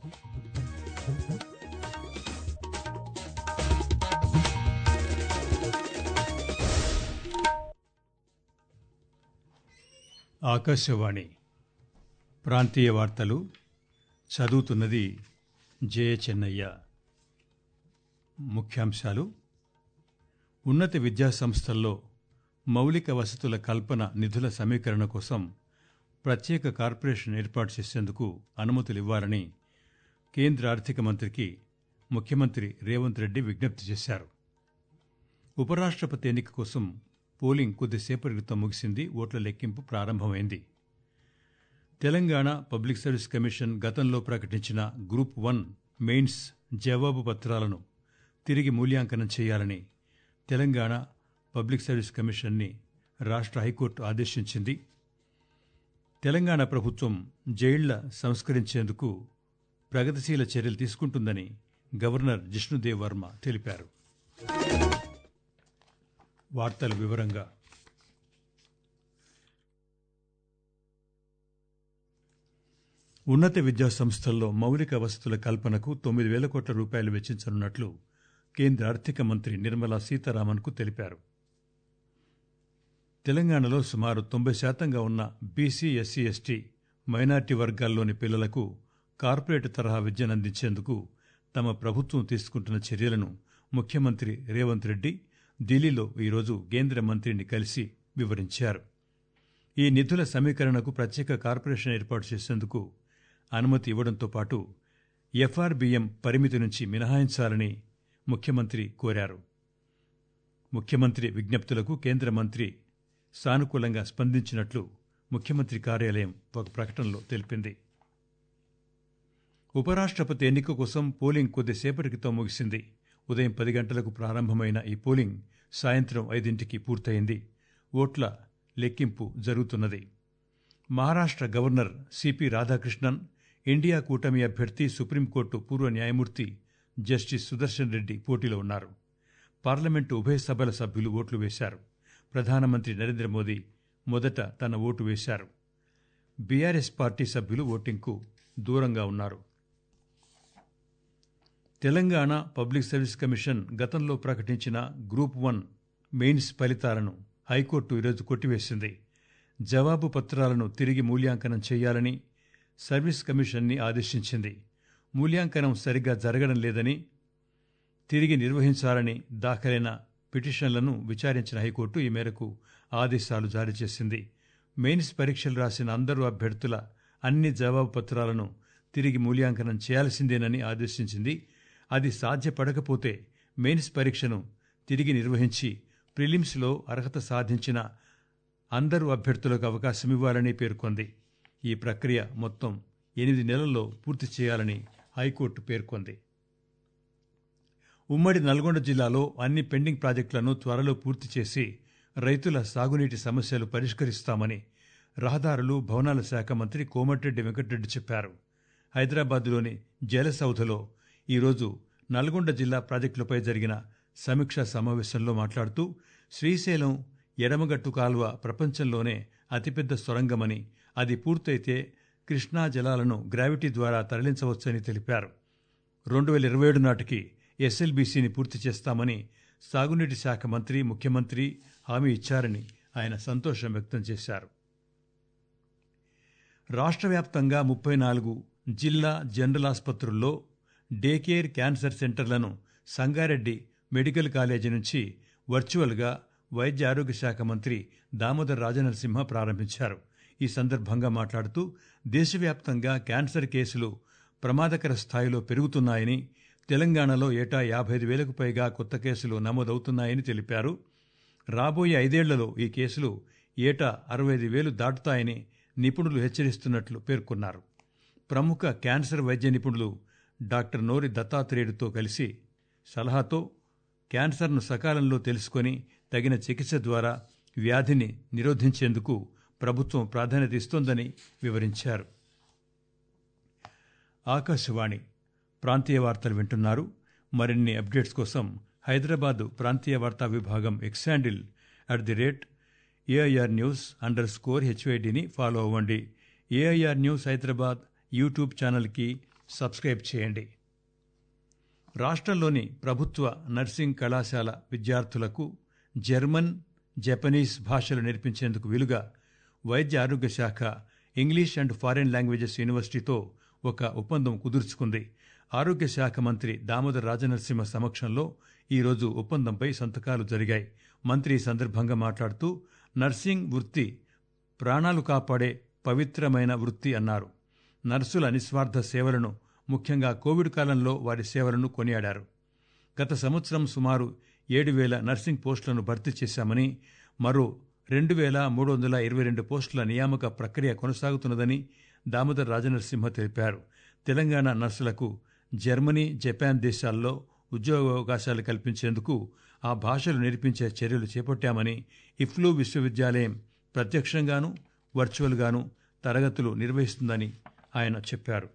ఆకాశవాణి ప్రాంతీయ వార్తలు చదువుతున్నది జయ చెన్నయ్య ముఖ్యాంశాలు ఉన్నత విద్యా సంస్థల్లో మౌలిక వసతుల కల్పన నిధుల సమీకరణ కోసం ప్రత్యేక కార్పొరేషన్ ఏర్పాటు చేసేందుకు అనుమతులు ఇవ్వాలని కేంద్ర ఆర్థిక మంత్రికి ముఖ్యమంత్రి రేవంత్ రెడ్డి విజ్ఞప్తి చేశారు ఉపరాష్ట్రపతి ఎన్నిక కోసం పోలింగ్ కొద్దిసేపటి క్రితం ముగిసింది ఓట్ల లెక్కింపు ప్రారంభమైంది తెలంగాణ పబ్లిక్ సర్వీస్ కమిషన్ గతంలో ప్రకటించిన గ్రూప్ వన్ మెయిన్స్ జవాబు పత్రాలను తిరిగి మూల్యాంకనం చేయాలని తెలంగాణ పబ్లిక్ సర్వీస్ కమిషన్ని రాష్ట్ర హైకోర్టు ఆదేశించింది తెలంగాణ ప్రభుత్వం జైళ్ల సంస్కరించేందుకు ప్రగతిశీల చర్యలు తీసుకుంటుందని గవర్నర్ జిష్ణుదేవ్ వర్మ తెలిపారు వార్తల వివరంగా ఉన్నత విద్యా సంస్థల్లో మౌలిక వసతుల కల్పనకు తొమ్మిది వేల కోట్ల రూపాయలు వెచ్చించనున్నట్లు కేంద్ర ఆర్థిక మంత్రి నిర్మలా సీతారామన్కు తెలిపారు తెలంగాణలో సుమారు తొంభై శాతంగా ఉన్న బీసీ ఎస్సీ ఎస్టీ మైనార్టీ వర్గాల్లోని పిల్లలకు కార్పొరేట్ తరహా విద్యనందించేందుకు తమ ప్రభుత్వం తీసుకుంటున్న చర్యలను ముఖ్యమంత్రి రేవంత్ రెడ్డి ఢిల్లీలో ఈరోజు కేంద్ర మంత్రిని కలిసి వివరించారు ఈ నిధుల సమీకరణకు ప్రత్యేక కార్పొరేషన్ ఏర్పాటు చేసేందుకు అనుమతి ఇవ్వడంతో పాటు ఎఫ్ఆర్బిఎం పరిమితి నుంచి మినహాయించాలని ముఖ్యమంత్రి కోరారు ముఖ్యమంత్రి విజ్ఞప్తులకు కేంద్ర మంత్రి సానుకూలంగా స్పందించినట్లు ముఖ్యమంత్రి కార్యాలయం ఒక ప్రకటనలో తెలిపింది ఉపరాష్ట్రపతి ఎన్నిక కోసం పోలింగ్ కొద్దిసేపటి క్రితం ముగిసింది ఉదయం పది గంటలకు ప్రారంభమైన ఈ పోలింగ్ సాయంత్రం ఐదింటికి పూర్తయింది ఓట్ల లెక్కింపు జరుగుతున్నది Maharashtra governor C P Radhakrishnan India కూటమి అభ్యర్థి సుప్రీంకోర్టు పూర్వ న్యాయమూర్తి జస్టిస్ సుదర్శన్ రెడ్డి పోటీలో ఉన్నారు పార్లమెంటు ఉభయ సభల సభ్యులు ఓట్లు వేశారు ప్రధానమంత్రి నరేంద్ర మోదీ మొదట తన ఓటు వేశారు బీఆర్ఎస్ పార్టీ సభ్యులు ఓటింగ్కు దూరంగా ఉన్నారు తెలంగాణ పబ్లిక్ సర్వీస్ కమిషన్ గతంలో ప్రకటించిన గ్రూప్ వన్ మెయిన్స్ ఫలితాలను హైకోర్టు ఈరోజు కొట్టివేసింది జవాబు పత్రాలను తిరిగి మూల్యాంకనం చేయాలని సర్వీస్ కమిషన్ని ఆదేశించింది మూల్యాంకనం సరిగ్గా జరగడం లేదని తిరిగి నిర్వహించాలని దాఖలైన పిటిషన్లను విచారించిన హైకోర్టు ఈ మేరకు ఆదేశాలు జారీ చేసింది మెయిన్స్ పరీక్షలు రాసిన అందరూ అభ్యర్థుల అన్ని జవాబు పత్రాలను తిరిగి మూల్యాంకనం చేయాల్సిందేనని ఆదేశించింది అది సాధ్యపడకపోతే మెయిన్స్ పరీక్షను తిరిగి నిర్వహించి ప్రిలిమ్స్లో అర్హత సాధించిన అందరూ అభ్యర్థులకు అవకాశం ఇవ్వాలని పేర్కొంది ఈ ప్రక్రియ మొత్తం ఎనిమిది నెలల్లో పూర్తి చేయాలని హైకోర్టు పేర్కొంది ఉమ్మడి నల్గొండ జిల్లాలో అన్ని పెండింగ్ ప్రాజెక్టులను త్వరలో పూర్తి చేసి రైతుల సాగునీటి సమస్యలు పరిష్కరిస్తామని రహదారులు భవనాల శాఖ మంత్రి కోమటిరెడ్డి వెంకటరెడ్డి చెప్పారు హైదరాబాద్లోని జలసౌధలో ఈరోజు నల్గొండ జిల్లా ప్రాజెక్టులపై జరిగిన సమీక్షా సమావేశంలో మాట్లాడుతూ శ్రీశైలం ఎడమగట్టు కాల్వ ప్రపంచంలోనే అతిపెద్ద సొరంగమని అది పూర్తయితే కృష్ణా జలాలను గ్రావిటీ ద్వారా తరలించవచ్చని తెలిపారు రెండు వేల ఇరవై ఏడు నాటికి ఎస్ఎల్బీసీని పూర్తి చేస్తామని సాగునీటి శాఖ మంత్రి ముఖ్యమంత్రి హామీ ఇచ్చారని ఆయన సంతోషం వ్యక్తం చేశారు రాష్ట్ర వ్యాప్తంగా ముప్పై నాలుగు జిల్లా జనరల్ ఆసుపత్రుల్లో డే కేర్ క్యాన్సర్ సెంటర్లను సంగారెడ్డి మెడికల్ కాలేజీ నుంచి వర్చువల్గా వైద్య ఆరోగ్య శాఖ మంత్రి దామోదర్ రాజనరసింహ ప్రారంభించారు ఈ సందర్భంగా మాట్లాడుతూ దేశవ్యాప్తంగా క్యాన్సర్ కేసులు ప్రమాదకర స్థాయిలో పెరుగుతున్నాయని తెలంగాణలో ఏటా యాభై ఐదు వేలకు పైగా కొత్త కేసులు నమోదవుతున్నాయని తెలిపారు రాబోయే ఐదేళ్లలో ఈ కేసులు ఏటా అరవై ఐదు వేలు దాటుతాయని నిపుణులు హెచ్చరిస్తున్నట్లు పేర్కొన్నారు ప్రముఖ క్యాన్సర్ వైద్య నిపుణులు డాక్టర్ నోరి దత్తాత్రేయుడితో కలిసి సలహాతో క్యాన్సర్ను సకాలంలో తెలుసుకొని తగిన చికిత్స ద్వారా వ్యాధిని నిరోధించేందుకు ప్రభుత్వం ప్రాధాన్యత ఇస్తోందని వివరించారు ఆకాశవాణి ప్రాంతీయ వార్తలు వింటున్నారు మరిన్ని అప్డేట్స్ కోసం హైదరాబాద్ ప్రాంతీయ వార్తా విభాగం X handle at the rate AIR news underscore స్కోర్ హెచ్వైడిని ఫాలో అవ్వండి ఏఐఆర్ న్యూస్ హైదరాబాద్ యూట్యూబ్ ఛానల్కి సబ్స్క్రైబ్ చేయండి రాష్ట్రంలోని ప్రభుత్వ నర్సింగ్ కళాశాల విద్యార్థులకు జర్మన్ జపనీస్ భాషలు నేర్పించేందుకు వీలుగా వైద్య ఆరోగ్య శాఖ ఇంగ్లీష్ అండ్ ఫారిన్ లాంగ్వేజెస్ యూనివర్సిటీతో ఒక ఒప్పందం కుదుర్చుకుంది ఆరోగ్య శాఖ మంత్రి దామోదర్ రాజనరసింహ సమక్షంలో ఈరోజు ఒప్పందంపై సంతకాలు జరిగాయి మంత్రి ఈ సందర్భంగా మాట్లాడుతూ నర్సింగ్ వృత్తి ప్రాణాలు కాపాడే పవిత్రమైన వృత్తి అన్నారు నర్సుల నిస్వార్థ సేవలను ముఖ్యంగా కోవిడ్ కాలంలో వారి సేవలను కొనియాడారు గత సంవత్సరం సుమారు ఏడు వేల నర్సింగ్ పోస్టులను భర్తీ చేశామని మరో రెండు వేల మూడు వందల ఇరవై రెండు పోస్టుల నియామక ప్రక్రియ కొనసాగుతున్నదని దామోదర్ రాజనరసింహ తెలిపారు తెలంగాణ నర్సులకు జర్మనీ జపాన్ దేశాల్లో ఉద్యోగావకాశాలు కల్పించేందుకు ఆ భాషలు నేర్పించే చర్యలు చేపట్టామని ఇఫ్లూ విశ్వవిద్యాలయం ప్రత్యక్షంగాను వర్చువల్గాను తరగతులు నిర్వహిస్తుందని ఆయన చెప్పారు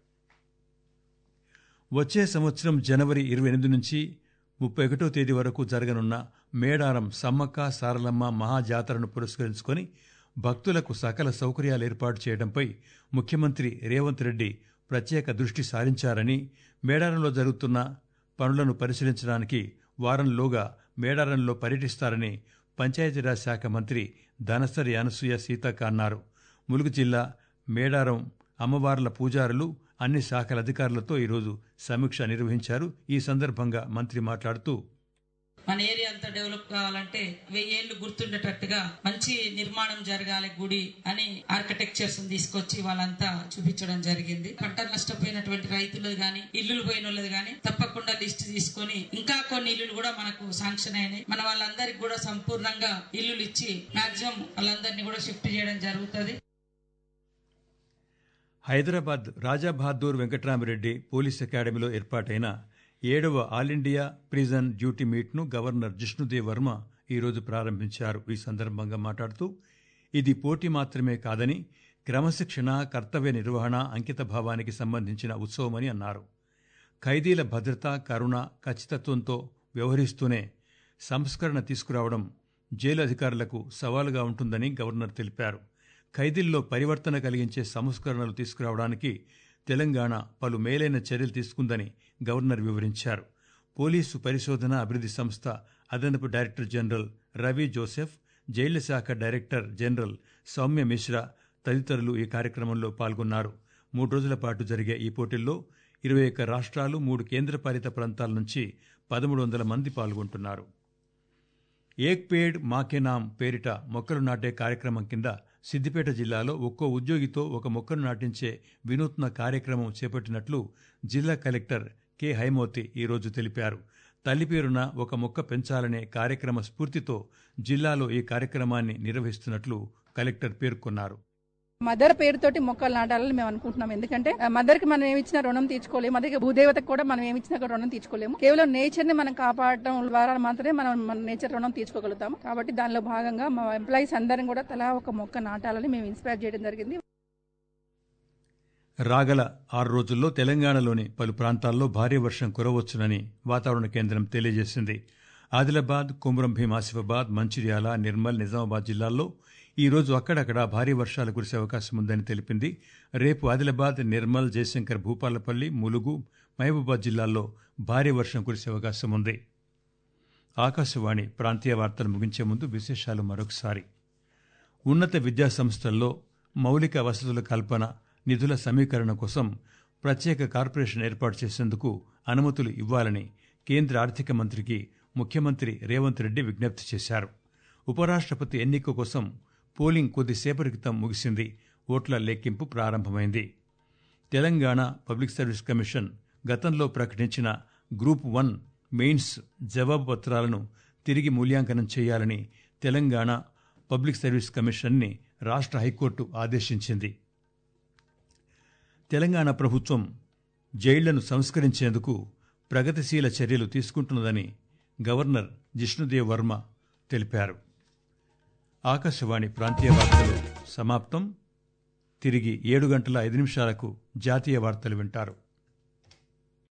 వచ్చే సంవత్సరం జనవరి ఇరవై ఎనిమిది నుంచి ముప్పై ఒకటో తేదీ వరకు జరగనున్న మేడారం సమ్మక్క సారలమ్మ మహాజాతరను పురస్కరించుకొని భక్తులకు సకల సౌకర్యాలు ఏర్పాటు చేయడంపై ముఖ్యమంత్రి రేవంత్ రెడ్డి ప్రత్యేక దృష్టి సారించారని మేడారంలో జరుగుతున్న పనులను పరిశీలించడానికి వారంలోగా మేడారంలో పర్యటిస్తారని పంచాయతీరాజ్ శాఖ మంత్రి ధనసరి అనసూయ సీతక్క అన్నారు ములుగు జిల్లా మేడారం అమ్మవార్ల పూజారులు అన్ని శాఖల అధికారులతో ఈరోజు సమీక్ష నిర్వహించారు ఈ సందర్భంగా మంత్రి మాట్లాడుతూ మన ఏరియా అంతా డెవలప్ కావాలంటే వెయ్యేళ్లు గుర్తుండేటట్టుగా మంచి నిర్మాణం జరగాలి గుడి అని ఆర్కిటెక్చర్స్ తీసుకొచ్చి వాళ్ళంతా చూపించడం జరిగింది పంట నష్టపోయినటువంటి రైతులు గాని ఇల్లులు పోయిన వాళ్ళది గాని తప్పకుండా లిస్ట్ తీసుకొని ఇంకా కొన్ని ఇల్లులు కూడా మనకు శాంక్షన్ అయినాయి మన వాళ్ళందరికి కూడా సంపూర్ణంగా ఇల్లులు ఇచ్చి మాక్సిమం వాళ్ళందరినీ కూడా షిఫ్ట్ చేయడం జరుగుతుంది హైదరాబాద్ రాజా బహదూర్ వెంకట్రామరెడ్డి పోలీస్ అకాడమీలో ఏర్పాటైన ఏడవ ఆల్ ఇండియా ప్రిజన్ డ్యూటీ మీట్ను గవర్నర్ జిష్ణుదేవ్ వర్మ ఈరోజు ప్రారంభించారు ఈ సందర్భంగా మాట్లాడుతూ ఇది పోటీ మాత్రమే కాదని క్రమశిక్షణ కర్తవ్య నిర్వహణ అంకిత భావానికి సంబంధించిన ఉత్సవమని అన్నారు ఖైదీల భద్రత కరుణ ఖచ్చితత్వంతో వ్యవహరిస్తూనే సంస్కరణ తీసుకురావడం జైలు అధికారులకు సవాలుగా ఉంటుందని గవర్నర్ తెలిపారు ఖైదీల్లో పరివర్తన కలిగించే సంస్కరణలు తీసుకురావడానికి తెలంగాణ పలు మేలైన చర్యలు తీసుకుందని గవర్నర్ వివరించారు పోలీసు పరిశోధన అభివృద్ధి సంస్థ అదనపు డైరెక్టర్ జనరల్ రవి జోసెఫ్ జైళ్ల శాఖ డైరెక్టర్ జనరల్ సౌమ్య మిశ్రా తదితరులు ఈ కార్యక్రమంలో పాల్గొన్నారు మూడు రోజుల పాటు జరిగే ఈ పోటీల్లో ఇరవై ఒక్క రాష్ట్రాలు మూడు కేంద్రపాలిత ప్రాంతాల నుంచి పదమూడు వందల మంది పాల్గొంటున్నారు ఏక్ పేడ్ మాకే నామ్ పేరిట మొక్కలు నాటే కార్యక్రమం కింద సిద్దిపేట జిల్లాలో ఒక్కో ఉద్యోగితో ఒక మొక్కను నాటించే వినూత్న కార్యక్రమం చేపట్టినట్లు జిల్లా కలెక్టర్ కె హైమోతి ఈరోజు తెలిపారు తల్లి పేరున ఒక మొక్క పెంచాలనే కార్యక్రమ స్ఫూర్తితో జిల్లాలో ఈ కార్యక్రమాన్ని నిర్వహిస్తున్నట్లు కలెక్టర్ పేర్కొన్నారు మదర్ పేరుతోటి మొక్కలు నాటాలని మేము అనుకుంటున్నాం ఎందుకంటే మదర్ కి మనం ఏమిచ్చిన రుణం తీర్చుకోలేము అదే భూదేవతకు కూడా మనం ఏమిచ్చినా రుణం తీర్చుకోలేము కేవలం నేచర్ ని మనం కాపాడటం ద్వారా మాత్రమే మనం మన నేచర్ రుణం తీర్చుకోగలుగుతాం కాబట్టి దానిలో భాగంగా మా ఎంప్లాయీస్ అందరం కూడా తలా ఒక మొక్క నాటాలని మేము ఇన్స్పైర్ చేయడం జరిగింది రాగల ఆరు రోజుల్లో తెలంగాణలోని పలు ప్రాంతాల్లో భారీ వర్షం కురవచ్చునని వాతావరణ కేంద్రం తెలియజేసింది ఆదిలాబాద్ కుమ్రం భీం ఆసిఫాబాద్ మంచిర్యాల నిర్మల్ నిజామాబాద్ జిల్లాల్లో ఈ రోజు అక్కడక్కడ భారీ వర్షాలు కురిసే అవకాశం ఉందని తెలిపింది రేపు ఆదిలాబాద్ నిర్మల్ జయశంకర్ భూపాలపల్లి ములుగు మహబూబాద్ జిల్లాల్లో భారీ వర్షం కురిసే అవకాశం ఉంది ఆకాశవాణి ప్రాంతీయ వార్తలు ముగించే ముందు విశేషాలు మరొకసారి ఉన్నత విద్యా సంస్థల్లో మౌలిక వసతుల కల్పన నిధుల సమీకరణ కోసం ప్రత్యేక కార్పొరేషన్ ఏర్పాటు చేసేందుకు అనుమతులు ఇవ్వాలని కేంద్ర ఆర్థిక మంత్రికి ముఖ్యమంత్రి రేవంత్ రెడ్డి విజ్ఞప్తి చేశారు ఉపరాష్ట్రపతి ఎన్నిక కోసం పోలింగ్ కొద్దిసేపటి క్రితం ముగిసింది ఓట్ల లెక్కింపు ప్రారంభమైంది తెలంగాణ పబ్లిక్ సర్వీస్ కమిషన్ గతంలో ప్రకటించిన గ్రూప్ వన్ మెయిన్స్ జవాబు పత్రాలను తిరిగి మూల్యాంకనం చేయాలని తెలంగాణ పబ్లిక్ సర్వీస్ కమిషన్ని రాష్ట్ర హైకోర్టు ఆదేశించింది తెలంగాణ ప్రభుత్వం జైళ్లను సంస్కరించేందుకు ప్రగతిశీల చర్యలు తీసుకుంటున్నదని గవర్నర్ జిష్ణుదేవ్ వర్మ తెలిపారు ఆకాశవాణి ప్రాంతీయ వార్తలు సమాప్తం తిరిగి ఏడు గంటల ఐదు నిమిషాలకు జాతీయ వార్తలు వింటారు